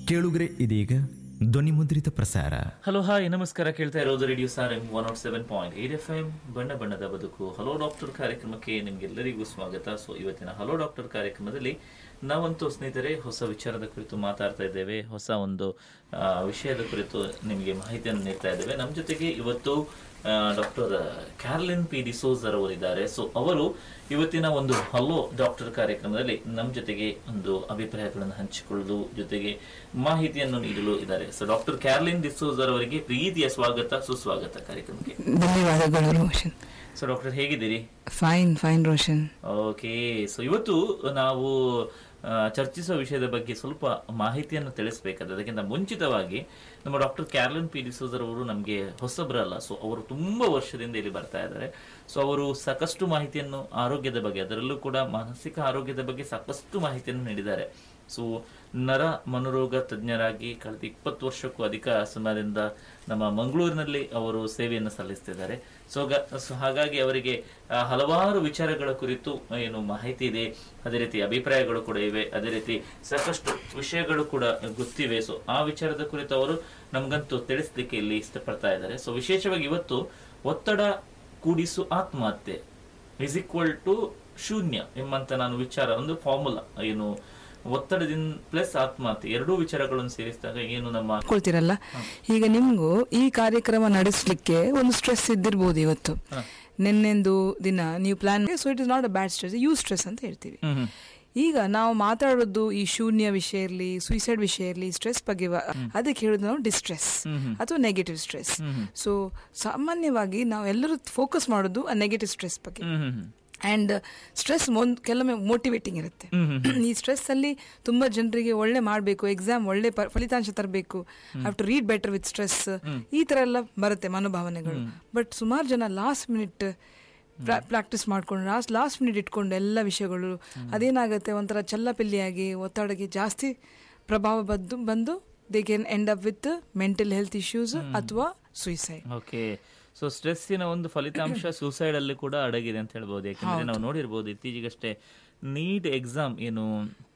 ಕೇಳುಗರೆ ಇದೀಗ ಧ್ವನಿಮುದ್ರಿತ ಪ್ರಸಾರ ಹಲೋ ಹಾಯ್ ನಮಸ್ಕಾರ ಕೇಳ್ತಾ ಇರೋದು ರೇಡಿಯೋ ಸಾರ್ M one nought seven point eight F M ಬಣ್ಣ ಬಣ್ಣದ ಬದುಕು ಹಲೋ ಡಾಕ್ಟರ್ ಕಾರ್ಯಕ್ರಮಕ್ಕೆ ನಿಮ್ಗೆಲ್ಲರಿಗೂ ಸ್ವಾಗತ ಸೊ ಇವತ್ತಿನ ಹಲೋ ಡಾಕ್ಟರ್ ಕಾರ್ಯಕ್ರಮದಲ್ಲಿ ನಾವಂತೂ ಸ್ನೇಹಿತರೆ ಹೊಸ ವಿಚಾರದ ಕುರಿತು ಮಾತಾಡ್ತಾ ಇದ್ದೇವೆ ಹೊಸ ಒಂದು ಆ, ವಿಷಯದ ಕುರಿತು ನಿಮಗೆ ಮಾಹಿತಿಯನ್ನು ನೀಡ್ತಾ ಇದ್ದೇವೆ ನಮ್ಮ ಜೊತೆಗೆ ಇವತ್ತು ಡಾಕ್ಟರ್ ಕ್ಯಾರ್ಲಿನ್ ಪಿ ಡಿಸೋಜರ್ ಅವರಿದ್ದಾರೆ ಸೊ ಅವರು ಇವತ್ತಿನ ಒಂದು ಹಲೋ ಡಾಕ್ಟರ್ ಕಾರ್ಯಕ್ರಮದಲ್ಲಿ ನಮ್ಮ ಜೊತೆಗೆ ಒಂದು ಅಭಿಪ್ರಾಯಗಳನ್ನು ಹಂಚಿಕೊಳ್ಳಲು ಜೊತೆಗೆ ಮಾಹಿತಿಯನ್ನು ನೀಡಲು ಇದ್ದಾರೆ ಸೊ ಡಾಕ್ಟರ್ ಕ್ಯಾರ್ಲಿನ್ ಡಿಸೋಜರ್ ಅವರಿಗೆ ಪ್ರೀತಿಯ ಸ್ವಾಗತ ಸುಸ್ವಾಗತ ಕಾರ್ಯಕ್ರಮಕ್ಕೆ ಧನ್ಯವಾದಗಳು ರೋಷನ್ ಸೊ ಡಾಕ್ಟರ್ ಹೇಗಿದ್ದೀರಿ fine fine Roshan okay so ಇವತ್ತು ನಾವು ಆ, ಚರ್ಚಿಸುವ ವಿಷಯದ ಬಗ್ಗೆ ಸ್ವಲ್ಪ ಮಾಹಿತಿಯನ್ನು ತಿಳಿಸಬೇಕಾದ್ರೆ ಅದಕ್ಕಿಂತ ಮುಂಚಿತವಾಗಿ ನಮ್ಮ ಡಾಕ್ಟರ್ ಕ್ಯಾರ್ಲಿನ್ ಪಿ ಡಿಸೋಜರ್ ಅವರು ನಮಗೆ ಹೊಸಬರಲ್ಲ ಸೊ ಅವರು ತುಂಬಾ ವರ್ಷದಿಂದ ಇಲ್ಲಿ ಬರ್ತಾ ಇದ್ದಾರೆ ಸೊ ಅವರು ಸಾಕಷ್ಟು ಮಾಹಿತಿಯನ್ನು ಆರೋಗ್ಯದ ಬಗ್ಗೆ ಅದರಲ್ಲೂ ಕೂಡ ಮಾನಸಿಕ ಆರೋಗ್ಯದ ಬಗ್ಗೆ ಸಾಕಷ್ಟು ಮಾಹಿತಿಯನ್ನು ನೀಡಿದ್ದಾರೆ ಸೊ ನರ ಮನೋರೋಗ ತಜ್ಞರಾಗಿ ಕಳೆದ ಇಪ್ಪತ್ತು ವರ್ಷಕ್ಕೂ ಅಧಿಕ ಸಮಯದಿಂದ ನಮ್ಮ ಮಂಗಳೂರಿನಲ್ಲಿ ಅವರು ಸೇವೆಯನ್ನು ಸಲ್ಲಿಸ್ತಿದ್ದಾರೆ ಸೊ ಗ- ಸೊ ಹಾಗಾಗಿ ಅವರಿಗೆ ಆ, ಹಲವಾರು ವಿಚಾರಗಳ ಕುರಿತು ಏನು ಮಾಹಿತಿ ಇದೆ ಅದೇ ರೀತಿ ಅಭಿಪ್ರಾಯಗಳು ಕೂಡ ಇವೆ ಅದೇ ರೀತಿ ಸಾಕಷ್ಟು ವಿಷಯಗಳು ಕೂಡ ಗೊತ್ತಿವೆ ಸೊ ಆ ವಿಚಾರದ ಕುರಿತು ಅವರು ನಮ್ಗಂತೂ ತಿಳಿಸ್ಲಿಕ್ಕೆ ಇಲ್ಲಿ ಇಷ್ಟಪಡ್ತಾ ಇದ್ದಾರೆ ಸೊ ವಿಶೇಷವಾಗಿ ಇವತ್ತು ಒತ್ತಡ ಕೂಡಿಸು ಆತ್ಮಹತ್ಯೆ ಇಸ್ ಈಕ್ವಲ್ ಟು ಶೂನ್ಯ ಎಂಬಂತ ನಾನು ವಿಚಾರ ಒಂದು ಫಾರ್ಮುಲಾ ಏನು ಒತ್ತಡದಿಂದ ಪ್ಲಸ್ ಆತ್ಮಹತ್ಯೆ ಎರಡೂ ವಿಚಾರಗಳನ್ನು ಸೇರಿಸಿದಾಗ ಏನು ನಮ್ಮ ಕೊಳ್ತಿರಲ್ಲ ಈಗ ನಿಮ್ಗೂ ಈ ಕಾರ್ಯಕ್ರಮ ನಡೆಸಲಿಕ್ಕೆ ಒಂದು ಸ್ಟ್ರೆಸ್ ಇದ್ದಿರ್ಬೋದು ಇವತ್ತು ಹ. ನಿನ್ನೆಂದು ದಿನ ನೀವು plan so it is not a bad stress eustress ಅಂತ ಹೇಳ್ತೀವಿ ಹ್ಮ್ ಹ್ಮ್. ಈಗ ನಾವು ಮಾತಾಡೋದು ಈ ಶೂನ್ಯ ವಿಷಯ ಇರಲಿ ಸುಯಿಸೈಡ್ ವಿಷಯ ಇರಲಿ ಸ್ಟ್ರೆಸ್ ಬಗ್ಗೆ ವ- ಅದಕ್ಕೆ ಹೇಳೋದು ನಾವು ಡಿಸ್ಟ್ರೆಸ್ ಹ್ಮ್ ಹ್ಮ್. ಅಥವಾ negative stress hmm hmm. So ಸಾಮಾನ್ಯವಾಗಿ ನಾವು ಎಲ್ಲರೂ ಫೋಕಸ್ ಮಾಡೋದು ಆ ನೆಗೆಟಿವ್ ಸ್ಟ್ರೆಸ್ ಬಗ್ಗೆ ಹ್ಮ್ ಹ್ಮ್ ಹ್ಮ್. ಅಂಡ್ ಸ್ಟ್ರೆಸ್ ಒಂದು ಕೆಲವೊಮ್ಮೆ ಮೋಟಿವೇಟಿಂಗ್ ಇರುತ್ತೆ ಹ್ಮ್ ಹ್ಮ್ ಈ ಸ್ಟ್ರೆಸ್ ಅಲ್ಲಿ ತುಂಬಾ ಜನರಿಗೆ ಒಳ್ಳೆ ಮಾಡಬೇಕು ಎಕ್ಸಾಮ್ ಒಳ್ಳೆ ಪ- ಫಲಿತಾಂಶ ತರಬೇಕು have to read better with stress ಈ ತರ ಎಲ್ಲ ಬರುತ್ತೆ ಮನೋಭಾವನೆಗಳು ಬಟ್ ಸುಮಾರು ಜನ ಲಾಸ್ಟ್ ಮಿನಿಟ್ ಪ್ರಾಕ್ಟೀಸ್ ಮಾಡ್ಕೊಂಡು ಲಾಸ್ಟ್ ಲಾಸ್ಟ್ ಮಿನಿಟ್ ಇಟ್ಕೊಂಡು ಎಲ್ಲ ವಿಷಯಗಳು ಅದೇನಾಗುತ್ತೆ ಒಂಥರ ಚಲ್ಲಪಿಲ್ಲಿಯಾಗಿ ಒತ್ತಡಕ್ಕೆ ಜಾಸ್ತಿ ಪ್ರಭಾವ ಬಂದು ಬಂದು they can end up with mental health issues ಅಥವಾ ಸುಯಿಸೈಡ್ ಓಕೆ ಸೊ ಸ್ಟ್ರೆಸ್ಸಿನ ಒಂದು ಫಲಿತಾಂಶ ಸೂಸೈಡ್ ಅಲ್ಲಿ ಕೂಡ ಅಡಗಿದೆ ಅಂತ ಹೇಳ್ಬೋದು ಯಾಕಂದ್ರೆ ನಾವು ನೋಡಿರ್ಬೋದು ಇತ್ತೀಚೆಗಷ್ಟೇ ನೀಟ್ ಎಕ್ಸಾಮ್ ಏನು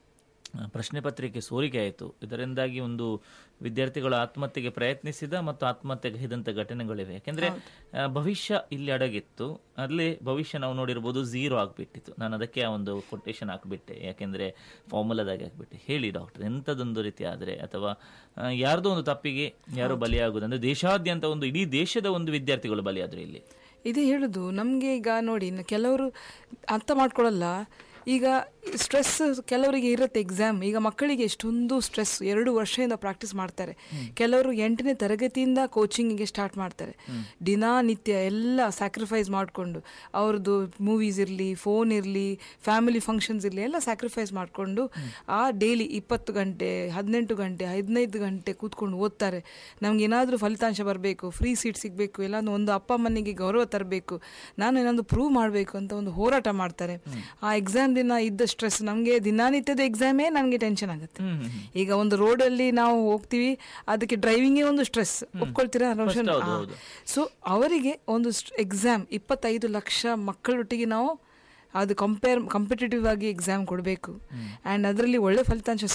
ಆ, ಪ್ರಶ್ನೆ ಪತ್ರಿಕೆ ಸೋರಿಕೆ ಆಯಿತು ಇದರಿಂದಾಗಿ ಒಂದು ವಿದ್ಯಾರ್ಥಿಗಳು ಆತ್ಮಹತ್ಯೆಗೆ ಪ್ರಯತ್ನಿಸಿದ ಮತ್ತು ಆತ್ಮಹತ್ಯೆಗೈದಂಥ ಘಟನೆಗಳಿವೆ ಯಾಕೆಂದ್ರೆ ಆ, ಭವಿಷ್ಯ ಇಲ್ಲಿ ಅಡಗಿತ್ತು ಅಲ್ಲಿ ಭವಿಷ್ಯ ನಾವು ನೋಡಿರ್ಬೋದು ಝೀರೋ ಆಗಿಬಿಟ್ಟಿತ್ತು ನಾನು ಅದಕ್ಕೆ ಆ ಒಂದು ಕೊಟೇಶನ್ ಹಾಕ್ಬಿಟ್ಟೆ ಯಾಕೆಂದ್ರೆ ಫಾರ್ಮುಲಾದಾಗಿ ಹಾಕ್ಬಿಟ್ಟೆ ಹೇಳಿ ಡಾಕ್ಟರ್ ಎಂಥದೊಂದು ರೀತಿ ಆದರೆ ಅಥವಾ ಆ, ಯಾರ್ದೋ ಒಂದು ತಪ್ಪಿಗೆ ಯಾರೋ ಬಲಿಯಾಗುವುದು ಅಂದ್ರೆ ದೇಶಾದ್ಯಂತ ಒಂದು ಇಡೀ ದೇಶದ ಒಂದು ವಿದ್ಯಾರ್ಥಿಗಳು ಬಲಿಯಾದ್ರು ಇಲ್ಲಿ ಇದೇ ಹೇಳುದು ನಮಗೆ ಈಗ ನೋಡಿ ಇನ್ನು ಕೆಲವರು ಅರ್ಥ ಮಾಡ್ಕೊಳ್ಳಲ್ಲ ಈಗ ಸ್ಟ್ರೆಸ್ ಕೆಲವರಿಗೆ ಇರುತ್ತೆ ಎಕ್ಸಾಮ್ ಈಗ ಮಕ್ಕಳಿಗೆ ಎಷ್ಟೊಂದು ಸ್ಟ್ರೆಸ್ ಎರಡು ವರ್ಷದಿಂದ ಪ್ರಾಕ್ಟೀಸ್ ಮಾಡ್ತಾರೆ ಕೆಲವರು ಎಂಟನೇ ತರಗತಿಯಿಂದ ಕೋಚಿಂಗಿಗೆ ಸ್ಟಾರ್ಟ್ ಮಾಡ್ತಾರೆ ದಿನನಿತ್ಯ ಎಲ್ಲ ಸ್ಯಾಕ್ರಿಫೈಸ್ ಮಾಡಿಕೊಂಡು ಅವ್ರದ್ದು ಮೂವೀಸ್ ಇರಲಿ ಫೋನ್ ಇರಲಿ ಫ್ಯಾಮಿಲಿ ಫಂಕ್ಷನ್ಸ್ ಇರಲಿ ಎಲ್ಲ ಸ್ಯಾಕ್ರಿಫೈಸ್ ಮಾಡಿಕೊಂಡು ಆ ಡೈಲಿ ಇಪ್ಪತ್ತು ಗಂಟೆ ಹದಿನೆಂಟು ಗಂಟೆ ಹದಿನೈದು ಗಂಟೆ ಕೂತ್ಕೊಂಡು ಓದ್ತಾರೆ ನಮ್ಗೆ ಏನಾದರೂ ಫಲಿತಾಂಶ ಬರಬೇಕು ಫ್ರೀ ಸೀಟ್ ಸಿಗಬೇಕು ಇಲ್ಲ ಒಂದು ಅಪ್ಪ ಅಮ್ಮನಿಗೆ ಗೌರವ ತರಬೇಕು ನಾನು ಏನಾದ್ರು ಪ್ರೂವ್ ಮಾಡಬೇಕು ಅಂತ ಒಂದು ಹೋರಾಟ ಮಾಡ್ತಾರೆ ಆ ಎಕ್ಸಾಮ್ ದಿನ ಇದ್ದ ಸ್ಟ್ರೆಸ್ ನಮಗೆ ದಿನನಿತ್ಯದ ಎಕ್ಸಾಮೇ ನನಗೆ ಟೆನ್ಷನ್ ಆಗುತ್ತೆ ಈಗ ಒಂದು ರೋಡಲ್ಲಿ ನಾವು ಹೋಗ್ತೀವಿ ಅದಕ್ಕೆ ಡ್ರೈವಿಂಗೇ ಒಂದು ಸ್ಟ್ರೆಸ್ ಒಪ್ಕೊಳ್ತೀರಾ ರೋಷನ್ ಹೌದು, ಹೌದು. ಸೊ ಅವರಿಗೆ ಒಂದು ಎಕ್ಸಾಮ್ ಇಪ್ಪತ್ತೈದು ಲಕ್ಷ ಮಕ್ಕಳೊಟ್ಟಿಗೆ ನಾವು ಅದು ಕಂಪೇರ್ ಕಾಂಪಿಟೇಟಿವ್ ಆಗಿ ಎಕ್ಸಾಮ್ ಕೊಡಬೇಕು ಆ್ಯಂಡ್ ಅದರಲ್ಲಿ ಒಳ್ಳೆ ಫಲಿತಾಂಶ